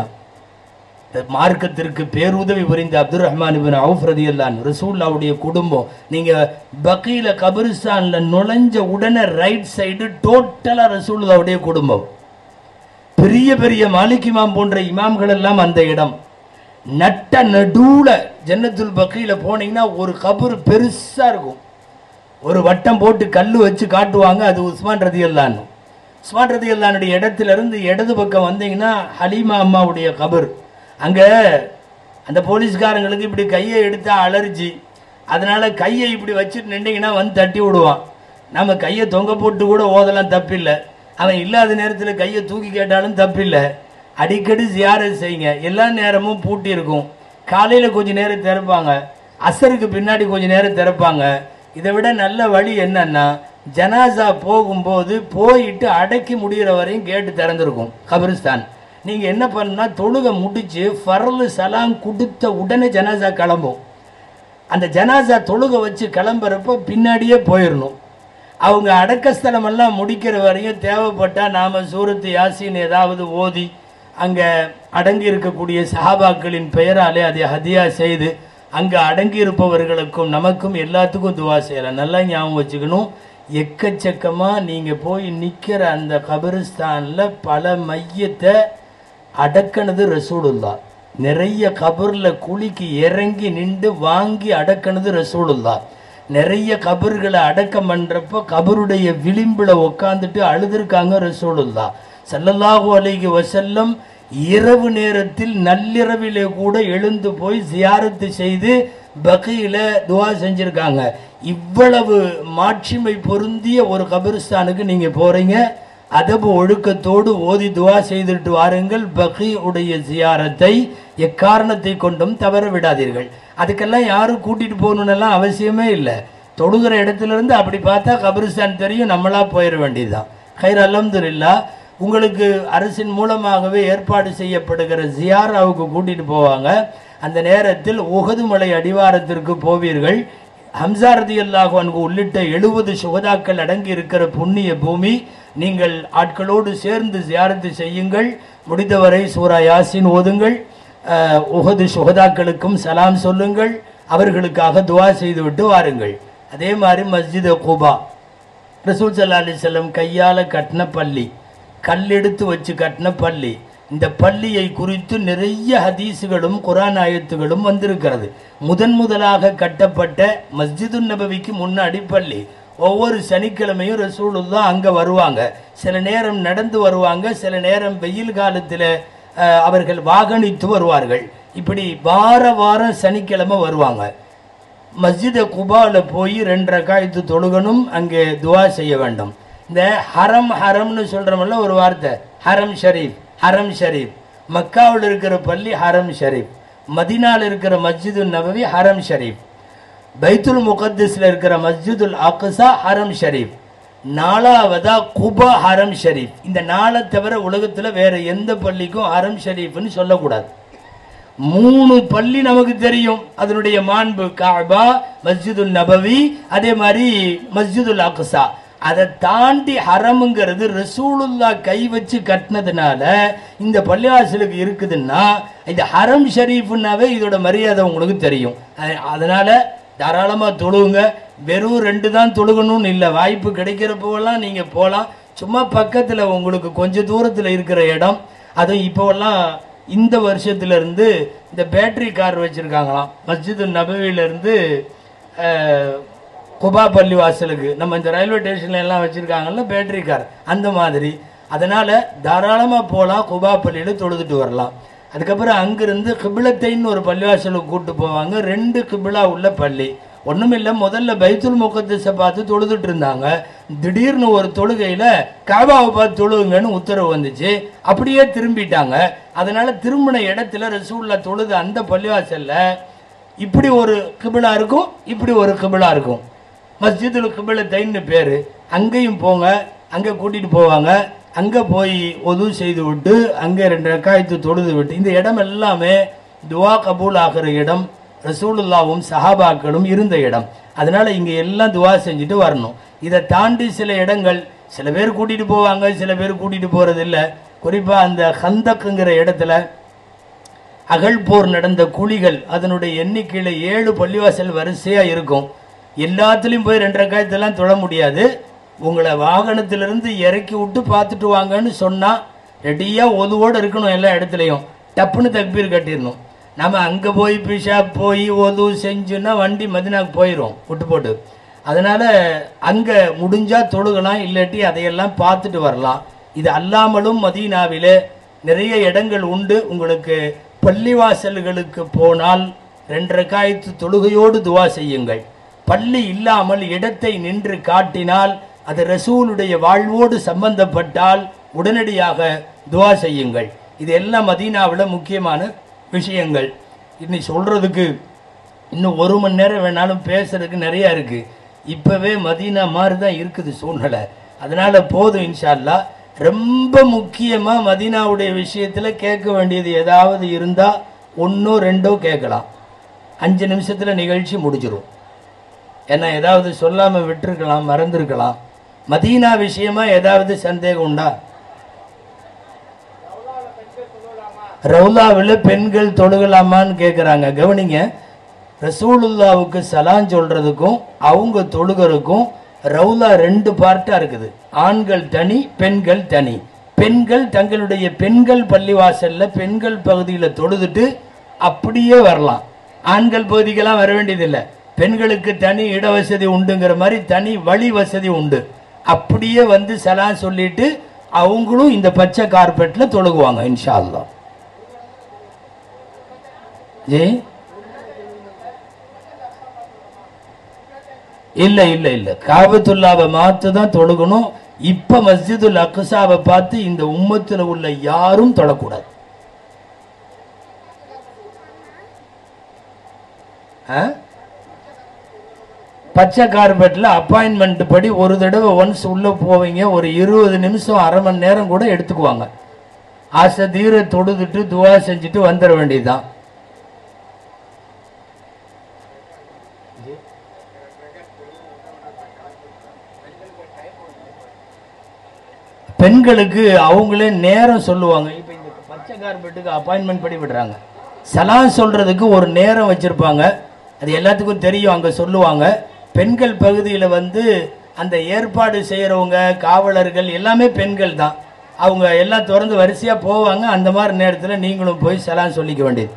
இந்த மார்க்கத்திற்கு பேருதவி புரிந்த அப்துல் ரஹ்மான் இபின் அவுஃப் ரதியல்லான் ரசூல்லாவுடைய குடும்பம் நீங்க பக்கீல கபிரிஸ்தான்ல நுழைஞ்ச உடனே ரைட் சைடு டோட்டலா ரசூலுல்லாவுடைய குடும்பம் பெரிய பெரிய மாலிக் இமாம் போன்ற இமாம்கள் எல்லாம் அந்த இடம் நட்ட நடுவுல ஜன்னத்துல் பக்கீல போனீங்கன்னா ஒரு கபர் பெருசா இருக்கும் ஒரு வட்டம் போட்டு கல்லு வச்சு காட்டுவாங்க அது உஸ்மான் ரதியல்லான்னு உஸ்மான் ரதியல்லானுடைய இடத்துல இருந்து இடது பக்கம் வந்தீங்கன்னா ஹலீமா அம்மாவுடைய கபர் அங்க அந்த போலீஸ்காரங்களுக்கு இப்படி கையை எடுத்தா அலர்ஜி அதனால கையை இப்படி வச்சுட்டு நின்றீங்கன்னா வந்து தட்டி விடுவான் நம்ம கையை தொங்க போட்டு கூட ஓதலாம் தப்பில்லை அவன் இல்லாத நேரத்தில் கையை தூக்கி கேட்டாலும் தப்பில்லை அடிக்கடி ஜியாரத் செய்யுங்க எல்லா நேரமும் பூட்டி இருக்கும் காலையில் கொஞ்ச நேரம் திறப்பாங்க அசருக்கு பின்னாடி கொஞ்ச நேரம் திறப்பாங்க இதை விட நல்ல வழி என்னன்னா ஜனாசா போகும்போது போயிட்டு அடக்கி முடிகிற வரையும் கேட்டு திறந்திருக்கும் கபிரிஸ்தான் நீங்கள் என்ன பண்ணா தொழுகை முடிச்சு ஃபர்லு சலாம் கொடுத்த உடனே ஜனாசா கிளம்பும் அந்த ஜனாசா தொழுகை வச்சு கிளம்புறப்ப பின்னாடியே போயிடணும் அவங்க அடக்கஸ்தலம் எல்லாம் முடிக்கிற வரையும் தேவைப்பட்டா நாம சூரத்து யாசின் ஏதாவது ஓதி அங்கே அடங்கி இருக்கக்கூடிய சஹாபாக்களின் பெயராலே அதை ஹதியா செய்து அங்கே அடங்கி இருப்பவர்களுக்கும் நமக்கும் எல்லாத்துக்கும் துவா செய்யலாம் நல்லா ஞாபகம் வச்சுக்கணும் எக்கச்சக்கமாக நீங்கள் போய் நிற்கிற அந்த கபிரிஸ்தானில் பல மையத்தை அடக்கனது ரசூலுல்லா நிறைய கபர்ல குழிக்கு இறங்கி நின்று வாங்கி அடக்கனது ரசூலுல்லா நிறைய கபர்களை அடக்கம் பண்றப்போ கபருடைய விளிம்புல உட்காந்துட்டு அழுதுருக்காங்க ரசூலுல்லா ஸல்லல்லாஹு அலைஹி வஸல்லம் இரவு நேரத்தில் நள்ளிரவிலே கூட எழுந்து போய் ஜியாரத்து செய்து பகையில துவா செஞ்சிருக்காங்க இவ்வளவு மாட்சிமை பொருந்திய ஒரு கபிரிஸ்தானுக்கு நீங்க போறீங்க அதபு ஒழுக்கத்தோடு ஓதி துவா செய்துட்டு வாருங்கள் பகி உடைய ஜியாரத்தை எக்காரணத்தை கொண்டும் தவற விடாதீர்கள் அதுக்கெல்லாம் யாரும் கூட்டிட்டு போகணுன்னெல்லாம் அவசியமே இல்லை தொழுகிற இடத்துல இருந்து அப்படி பார்த்தா கபிரிஸ்தான் தெரியும் நம்மளா போயிட வேண்டியதுதான் ஹைர் அல்ஹம்துலில்லா உங்களுக்கு அரசின் மூலமாகவே ஏற்பாடு செய்யப்படுகிற ஜியாராவுக்கு கூட்டிட்டு போவாங்க அந்த நேரத்தில் உகது மலை அடிவாரத்திற்கு போவீர்கள் ஹம்சா ரதியல்லாஹு அன்கு உள்ளிட்ட எழுபது சுகதாக்கள் அடங்கி இருக்கிற புண்ணிய பூமி நீங்கள் ஆட்களோடு சேர்ந்து ஜியாரத்து செய்யுங்கள் முடிந்தவரை சூரா யாசின் ஓதுங்கள் அஹ், உஹது சுகதாக்களுக்கும் சலாம் சொல்லுங்கள் அவர்களுக்காக துவா செய்துவிட்டு வாருங்கள் அதே மாதிரி மஸ்ஜித் குபா ரசூல் சல்லா அலிசல்லம் கையால் கட்டின பள்ளி கல்லெடுத்து வச்சு கட்டின பள்ளி இந்த பள்ளியை குறித்து நிறைய ஹதீஸுகளும் குரான் ஆயத்துகளும் வந்திருக்கிறது முதன் முதலாக கட்டப்பட்ட மஸ்ஜிது நபவிக்கு முன்னாடி பள்ளி ஒவ்வொரு சனிக்கிழமையும் ரசூலுல்லா அங்க வருவாங்க சில நேரம் நடந்து வருவாங்க சில நேரம் வெயில் காலத்தில் அவர்கள் வாகனித்து வருவார்கள் இப்படி வார வாரம் சனிக்கிழமை வருவாங்க மஸ்ஜித குபால போய் ரெண்டு ரக்காயத்து தொழுகணும் அங்கே துவா செய்ய வேண்டும் இந்த ஹரம் ஹரம்னு சொல்றோம்ல ஒரு வார்த்தை ஹரம் ஷரீஃப் ஹரம் ஷரீஃப் மக்காவில் இருக்கிற பள்ளி ஹரம் ஷரீஃப் மதினால இருக்கிற மஸ்ஜிது நபவி ஹரம் ஷரீஃப் பைத்துல் முகத்திஸ்ல இருக்கிற மஸ்ஜிதுல் அக்ஸா ஹரம் ஷரீஃப் நாலாவதா குபா ஹரம் ஷரீஃப் இந்த நாளை தவிர உலகத்துல வேற எந்த பள்ளிக்கும் ஹரம் ஷரீஃப்னு சொல்லக்கூடாது மூணு பள்ளி நமக்கு தெரியும் அதனுடைய மாண்பு காபா மஸ்ஜிதுல் நபவி அதே மாதிரி மஸ்ஜிதுல் அக்ஸா அதை தாண்டி ஹரம்ங்கிறது ரசூலுல்லா கை வச்சு கட்டினதுனால இந்த பள்ளிவாசலுக்கு இருக்குதுன்னா இந்த ஹரம் ஷரீஃப்னாவே இதோட மரியாதை உங்களுக்கு தெரியும் அ- அதனால தாராளமா தொழுவுங்க வெறும் ரெண்டு தான் தொழுகணும்னு இல்லை வாய்ப்பு கிடைக்கிறப்போலாம் நீங்க போகலாம் சும்மா பக்கத்துல உங்களுக்கு கொஞ்ச தூரத்துல இருக்கிற இடம் அதுவும் இப்போவெல்லாம் இந்த வருஷத்துல இருந்து இந்த பேட்டரி கார் வச்சிருக்காங்களாம் மஸ்ஜிது நபவியில இருந்து அஹ், குபா பள்ளி வாசலுக்கு நம்ம இந்த ரயில்வே ஸ்டேஷன்ல எல்லாம் வச்சிருக்காங்கல்ல பேட்டரி கார் அந்த மாதிரி அதனால தாராளமா போகலாம் குபா பள்ளியில தொழுதுட்டு வரலாம் அதுக்கப்புறம் அங்கிருந்து கிபிலத்தைன்னு ஒரு பள்ளிவாசலுக்கு கூட்டு போவாங்க ரெண்டு கிபிலா உள்ள பள்ளி ஒண்ணுமில்ல முதல்ல பைத்துல் முகத்தஸை பார்த்து தொழுதுட்டு இருந்தாங்க திடீர்னு ஒரு தொழுகையில காபாவை பார்த்து தொழுவுங்கன்னு உத்தரவு வந்துச்சு அப்படியே திரும்பிட்டாங்க அதனால திரும்பின இடத்துல ரசூல்லா தொழுது அந்த பள்ளிவாசல்ல இப்படி ஒரு கிபிலா இருக்கும் இப்படி ஒரு கிபிலா இருக்கும் மஸ்ஜிதுல் கிபிலத்தைன்னு பேரு அங்கேயும் போங்க அங்க கூட்டிட்டு போவாங்க அங்க போய் ஒது செய்து விட்டு அங்க ரெண்டு ரக்காயத்து தொழுது விட்டு இந்த இடம் எல்லாமே துவா கபூல் ஆகிற இடம் ரசூலுல்லாவும் சஹாபாக்களும் இருந்த இடம் அதனால இங்க எல்லாம் துவா செஞ்சுட்டு வரணும் இதை தாண்டி சில இடங்கள் சில பேர் கூட்டிட்டு போவாங்க சில பேர் கூட்டிட்டு போறது இல்ல குறிப்பா அந்த ஹந்தக்குங்கிற இடத்துல அகழ்போர் நடந்த குழிகள் அதனுடைய எண்ணிக்கையில ஏழு பள்ளிவாசல் வரிசையா இருக்கும் எல்லாத்துலயும் போய் ரெண்டு ரக்காயத்தெல்லாம் தொழ முடியாது உங்களை வாகனத்திலிருந்து இறக்கி விட்டு பார்த்துட்டு வாங்கன்னு சொன்னா ரெடியா ஒதுவோடு இருக்கணும் எல்லா இடத்துலையும் டப்புன்னு தக்பீர் கட்டிடணும் நம்ம அங்க போய் பிஷா போய் ஒது செஞ்சுன்னா வண்டி மதினாக்கு போயிடும் விட்டு போட்டு அதனால அங்க முடிஞ்சா தொழுகலாம் இல்லாட்டி அதையெல்லாம் பார்த்துட்டு வரலாம் இது அல்லாமலும் மதீனாவிலே நிறைய இடங்கள் உண்டு உங்களுக்கு பள்ளிவாசல்களுக்கு போனால் ரெண்டு ரக்காயத்து தொழுகையோடு துவா செய்யுங்கள் பள்ளி இல்லாமல் இடத்தை நின்று காட்டினால் அது ரசூலுடைய வாழ்வோடு சம்பந்தப்பட்டால் உடனடியாக துவா செய்யுங்கள் இது எல்லாம் மதீனாவில் முக்கியமான விஷயங்கள் இன்னைக்கு சொல்றதுக்கு இன்னும் ஒரு மணி நேரம் வேணாலும் பேசுறதுக்கு நிறைய இருக்கு இப்பவே மதீனா மாதிரி தான் இருக்குது சூழ்நிலை அதனால போதும் இன்ஷா அல்லாஹ் ரொம்ப முக்கியமா மதீனாவுடைய விஷயத்துல கேட்க வேண்டியது ஏதாவது இருந்தா ஒன்னோ ரெண்டோ கேட்கலாம் அஞ்சு நிமிஷத்துல நிகழ்ச்சி முடிஞ்சிரும் ஏன்னா ஏதாவது சொல்லாம விட்டுருக்கலாம் மறந்துருக்கலாம் மதீனா விஷயமா ஏதாவது சந்தேகம் உண்டா ரவுலாவில் பெண்கள் தொழுகலாமான்னு கேட்குறாங்க கவனிங்க ரசூலுல்லாவுக்கு சலான் சொல்றதுக்கும் அவங்க தொழுகிறதுக்கும் ரவுலா ரெண்டு பார்ட்டா இருக்குது ஆண்கள் தனி பெண்கள் தனி பெண்கள் தங்களுடைய பெண்கள் பள்ளிவாசல்ல பெண்கள் பகுதியில தொழுதுட்டு அப்படியே வரலாம் ஆண்கள் பகுதிக்கெல்லாம் வர வேண்டியதில்லை பெண்களுக்கு தனி இட வசதி உண்டுங்கிற மாதிரி தனி வழி வசதி உண்டு அப்படியே வந்து சலான் சொல்லிட்டு அவங்களும் இந்த பச்சை கார்பெட்ல தொழுகுவாங்க இன்ஷா அல்லாஹ் ஜி இல்ல இல்ல இல்ல காபத்துல்லாவை மாத்து தான் தொழுகணும் இப்ப மஸ்ஜிதுல் அக்ஸாவை பார்த்து இந்த உம்மத்துல உள்ள யாரும் தொழக்கூடாது ஆ? பச்சை கார்பெட்ல அப்பாயின்மெண்ட் படி ஒரு தடவை ஒன்ஸ் உள்ள போவீங்க ஒரு இருபது நிமிஷம் அரை மணி நேரம் கூட எடுத்துக்குவாங்க ஆசை தீர தொழுதுட்டு துவா செஞ்சுட்டு வந்துட வேண்டியதுதான் பெண்களுக்கு அவங்களே நேரம் சொல்லுவாங்க இப்போ இந்த பச்சை கார்பெட்டுக்கு அப்பாயின்மெண்ட் படி விடுறாங்க சலான் சொல்றதுக்கு ஒரு நேரம் வச்சிருப்பாங்க அது எல்லாத்துக்கும் தெரியும் அங்க சொல்லுவாங்க பெண்கள் பகுதியில் வந்து அந்த ஏற்பாடு செய்யறவங்க காவலர்கள் எல்லாமே பெண்கள் தான் அவங்க எல்லாம் திறந்து வரிசையா போவாங்க அந்த மாதிரி நேரத்தில் நீங்களும் போய் சலான் சொல்லிக்க வேண்டியது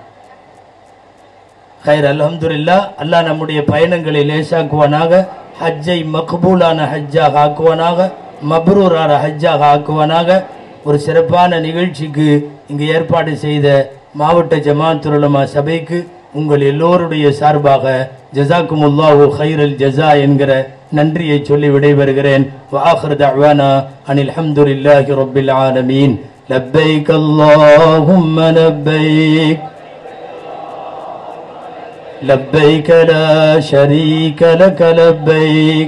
ஹைர் அல்ஹம்துலில்லா அல்லாஹ் நம்முடைய பயணங்களை லேசாக்குவானாக ஹஜ்ஜை மக்பூலான ஹஜ்ஜாக ஆக்குவானாக மப்ரூரான ஹஜ்ஜாக ஆக்குவானாக ஒரு சிறப்பான நிகழ்ச்சிக்கு இங்கு ஏற்பாடு செய்த மாவட்ட ஜமாத்துலமா சபைக்கு உங்கள் எல்லோருடைய சார்பாக ஜசாக்குமுல்லாஹு ஹைரல் ஜஸா என்கிற நன்றியை சொல்லி விடைபெறுகிறேன் வாஹர் தஅவானா அனில் ஹம்துலில்லாஹி ரப்பில் ஆலமீன் லப்பைக் அல்லாஹும்ம லப்பைக் لبيك لا شريك لك لبيك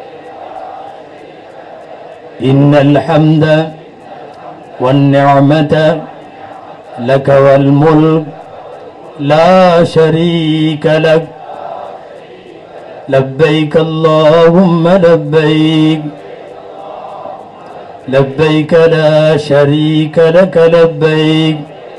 إن الحمد والنعمة لك والملك لا شريك لك لبيك اللهم لبيك لبيك لا شريك لك لبيك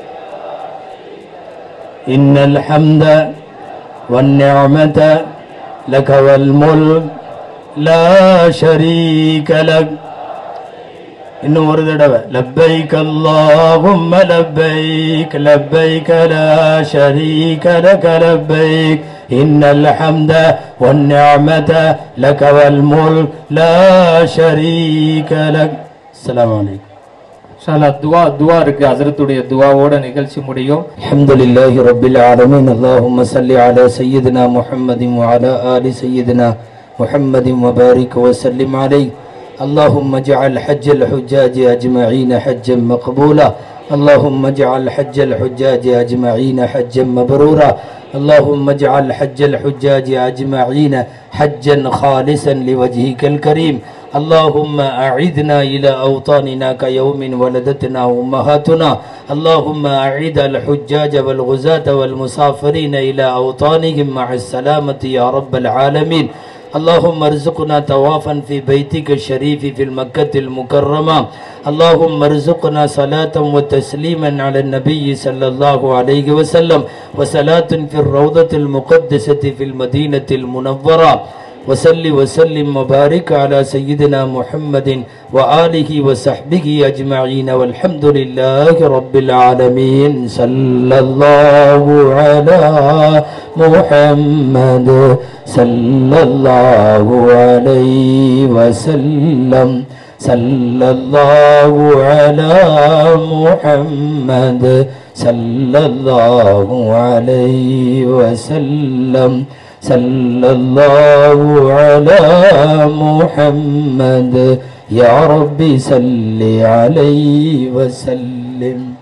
إن الحمد والنعمة لك والملك لا شريك لك இன்னும் ஒரு தடவை லப்பைக் அல்லாஹும்ம லப்பைக் லப்பைக் லா ஷரீக லக லப்பைக் இன்னல் ஹம்த வன் நிஅமத லக வல் முல்க் லா ஷரீக லக் அஸ்ஸலாமு அலைக்கும் ஷாலா துவா துவா இருக்கு ஹசரத்துடைய துவாவோட நிகழ்ச்சி முடியும் الحمد لله رب العالمين اللهم صل على سيدنا محمد وعلى آل سيدنا محمد وبارك وسلم عليه اللهم اجعل حج الحجاج أجمعين حجا مقبولا اللهم اجعل حج الحجاج أجمعين حجا مبرورا اللهم اجعل حج الحجاج أجمعين حجا خالصا لوجهك الكريم اللهم أعدنا إلى أوطاننا كيوم ولدتنا أمهاتنا اللهم أعد الحجاج والغزاة والمسافرين إلى أوطانهم مع السلامة يا رب العالمين اللهم ارزقنا طوافا في بيتك الشريف في المكة المكرمة اللهم ارزقنا صلاة وتسليما على النبي صلى الله عليه وسلم وصلاة في الروضة المقدسة في المدينة المنورة وصل وسلم وبارك على سيدنا محمد وآله وصحبه أجمعين والحمد لله رب العالمين صلى الله على محمد صلى الله عليه وسلم صلى الله على محمد صلى الله عليه وسلم صلى الله على محمد يا رب صل عليه وسلم